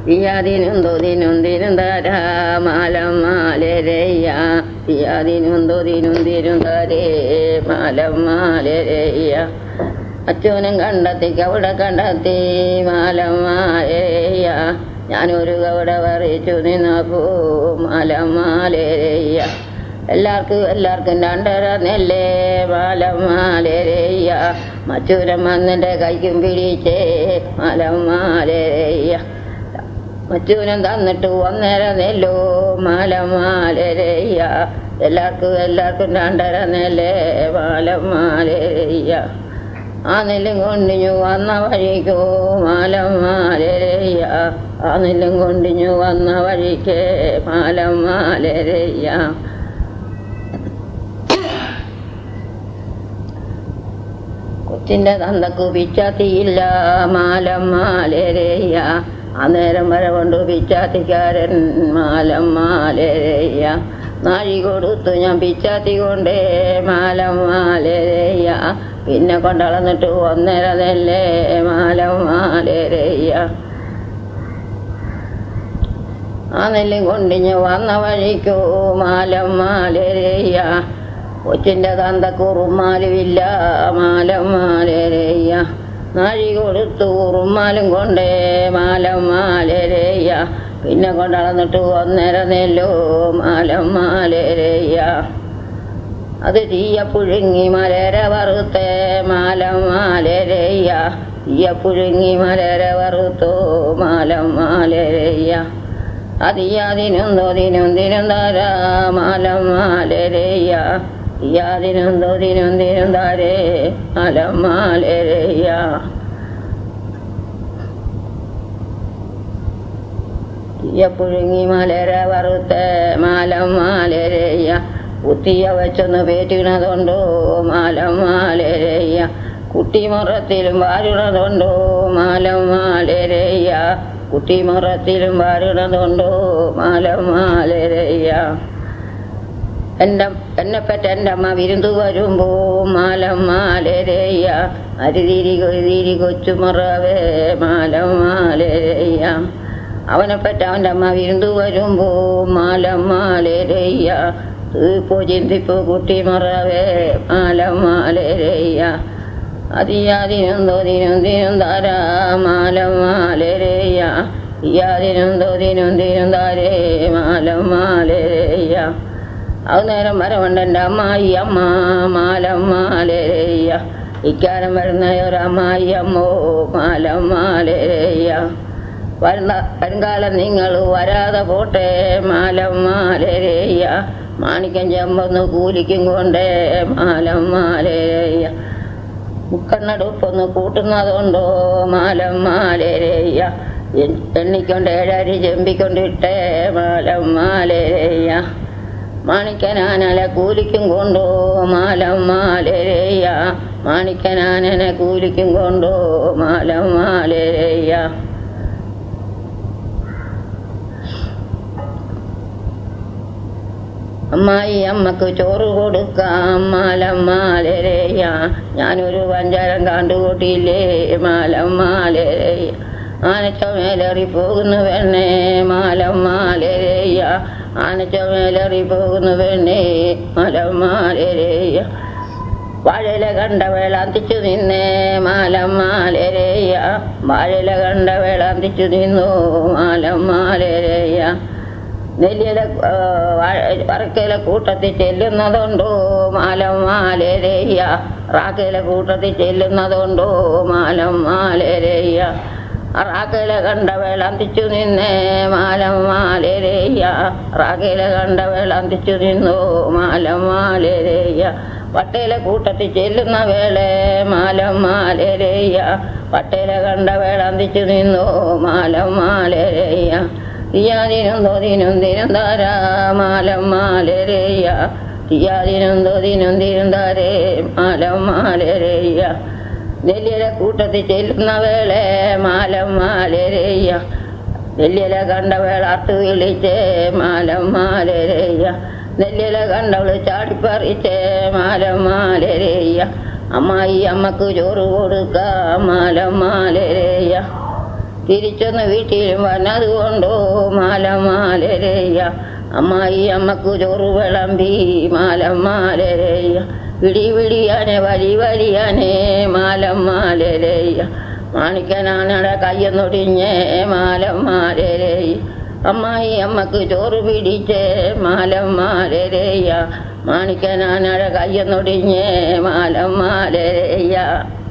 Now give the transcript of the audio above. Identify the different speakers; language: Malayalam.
Speaker 1: ഇയാദിനും തൊതിനും തിരും തരാ മാലം മാലരയ്യ ഇയാദിനും തൊതിനും തിരും തരേ മാലം മാലരയ്യ അച്ഛനും കണ്ടെത്തി കവിടെ കണ്ടെത്തി മാലം മാലരയ്യ ഞാനൊരു കവിടെ പറിച്ചു നിന്നപ്പോ മാലം മാലരയ്യ എല്ലാവർക്കും എല്ലാവർക്കും രണ്ടര നെല്ലേ മാലം മാലരയ്യ മച്ചൂരം വന്നിൻ്റെ കൈക്കും പിടിച്ചേ മാലം മാലരയ്യ മച്ചൂരം തന്നിട്ട് ഒന്നര നെല്ലോ മാലം മാലരയ്യ എല്ലാവർക്കും എല്ലാവർക്കും രണ്ടര നെല്ലേ മാലം മാലരയ്യ ആ നെല്ലും കൊണ്ടിഞ്ഞു വന്ന വഴിക്കോ മാലം മാലരയ്യ ആ നെല്ലും കൊണ്ടിഞ്ഞു വന്ന വഴിക്ക് മാലം മാലരയ്യ കൊച്ചിൻ്റെ തന്തക്കു പിച്ചാത്തിയില്ല മാലം മാലരയ്യ അന്നേരം വരെ കൊണ്ട് പിച്ചാത്തിക്കാരൻ മാലം മാലരയ്യ നാഴി കൊടുത്തു ഞാൻ പിച്ചാത്തി കൊണ്ടേ മാലം മാലരയ്യ പിന്നെ കൊണ്ടളന്നിട്ട് ഒന്നര നെല്ലേ മാലം മാലരയ്യ ആ നെല്ലും കൊണ്ടിഞ്ഞ് വന്ന വഴിക്കോ മാലം മാലരയ്യ കൊച്ചിൻ്റെ തന്തക്കുറുമാലുമില്ല മാലം മാലരയ്യ നാഴി കൊടുത്തു ഉറുമാലും കൊണ്ടേ മാലം മാലരയ്യ പിന്നെ കൊണ്ടളന്നിട്ട് ഒന്നര നെല്ലോ മാലം മാലരയ്യ അത് തീയ പുഴുങ്ങി മലര വറുത്തേ മാലം മാലരയ്യ തീയ പുഴുങ്ങി മലര വറുത്തോ മാലം മാലരയ്യ അതിയാതിനും തോതിനും ദിനം താരാ മാലം മാലരയ്യ തീയാതിനും തോതിനും ദിനം താരേ മാലം മാലരയ്യ തീയ പുഴുങ്ങി മലര വറുത്തേ മാലം മാലരയ്യ കുത്തിയ വെച്ചൊന്ന് പേറ്റിണതുണ്ടോ മാലം മാലരയ്യ കുട്ടിമുറത്തിലും വാരുണതുണ്ടോ മാലം മാലരയ്യ കുട്ടിമുറത്തിലും വാരുണതുണ്ടോ മാലം മാലരയ്യ എൻ്റെ എന്നെ പറ്റ എൻ്റെ അമ്മ വിരുന്നു വരുമ്പോ മാലം മാലരയ്യ അരുതിരി കൊരുതിരി കൊച്ചുമുറവേ മാലം മാലരയ്യ അവനെ പറ്റ അവൻ്റെ അമ്മ വിരുന്നു വരുമ്പോ മാലം മാലരയ്യ തീപ്പോ ചിന്തിപ്പോ കുട്ടിമുറവേ മാലം മാലരയ്യ അതിയാതിനും തോതിനും ദിനും താരാ മാലം മാലരയ്യ ഇയാതിനും തോതിനും ദിനും താരേ മാലം മാലരയ്യ അത് നേരം വരവുണ്ട് എൻ്റെ അമ്മായി അമ്മ മാലം മാലരയ്യ ഇക്കാലം വരുന്ന ഒരമ്മായി അമ്മോ മാലം മാലരയ്യ വരുന്ന വരുംകാലം നിങ്ങൾ വരാതെ പോട്ടെ മാലം മാലരയ്യ മാണിക്കം ചെമ്പൊന്ന് കൂലിക്കും കൊണ്ടേ മാലം മാലരയ്യ മുക്കണ്ണടുപ്പൊന്ന് കൂട്ടുന്നതുണ്ടോ മാലം മാലരയ്യ എണ്ണിക്കൊണ്ട് ഏഴരി ചെമ്പിക്കൊണ്ടിട്ടേ മാലം മാലരയ്യ മാണിക്കനാനല കൂലിക്കും കൊണ്ടോ മാലം മാലരയ്യ മാണിക്കനാനനെ കൂലിക്കും കൊണ്ടോ മാലം മാലരയ്യ അമ്മായി അമ്മക്ക് ചോറ് കൊടുക്കാം മാലം മാലരയ്യ ഞാനൊരു പഞ്ചാരം കണ്ടുകൂട്ടിയില്ലേ മാലം മാലരയ്യ ആനച്ച മേലേറി പോകുന്നു പെണ്ണേ മാലം മാലരയ്യ ആനച്ച മേലേറി പോകുന്നു പെണ്ണേ മാലം മാലരയ്യ വാഴയില കണ്ട വേളാന്തിച്ചു നിന്നേ മാലം മാലരയ്യ വാഴയില കണ്ട വേളാന്തിച്ചു നിന്നു മാലം മാലരയ്യ നെല്ലിയില വറക്കയില കൂട്ടത്തിൽ ചെല്ലുന്നതുണ്ടോ മാലം മാലരയ്യ റാക്കയില കൂട്ടത്തിൽ ചെല്ലുന്നതുണ്ടോ മാലം മാലരയ്യ റാക്കയില കണ്ട വേളാന്തിച്ചു നിന്നേ മാലം മാലരയ്യ റാക്കയില കണ്ട വേളാന്തിച്ചു നിന്നു മാലം മാലരയ്യ പട്ടയില കൂട്ടത്തിൽ ചെല്ലുന്ന വേളെ മാലം മാലരയ്യ പട്ടയില കണ്ട വേളാന്തിച്ചു നിന്നു മാലം മാലരയ്യ തീയാതിനും തോതിനും ദിനം താരാ മാലം മാലരയ്യ തീയാതിനും തോതിനും ദിനം താരേ മാലം മാലരയ്യ നെല്ലിയില കൂട്ടത്തിൽ ചെല്ലുന്ന വേളെ മാലം മാലരയ്യ നെല്ലിയില കണ്ട വേളാത്ത് വിളിച്ചേ മാലം മാലരയ്യ നെല്ലിയില കണ്ടവള് ചാടിപ്പറിച്ചേ മാലം മാലരയ്യ അമ്മായി അമ്മക്ക് ചോറ് കൊടുക്കാം മാലം മാലരയ്യ തിരിച്ചൊന്ന് വീട്ടിലും വന്നത് കൊണ്ടോ മാലമാലരയ്യ അമ്മായി അമ്മക്കു ചോറ് വിളമ്പി മാലമാലരയ്യ വിടി വിടിയാനെ വലി വലിയാനേ മാലമാലരയ്യ മാണിക്കനാണട കയ്യൊന്നൊടിഞ്ഞേ മാലമാലരയ്യ അമ്മായി അമ്മക്ക് ചോറ് പിടിച്ചേ മാലമാലരയ്യ മാണിക്കനാണട കയ്യൊന്നൊടിഞ്ഞേ മാലമാലരയ്യ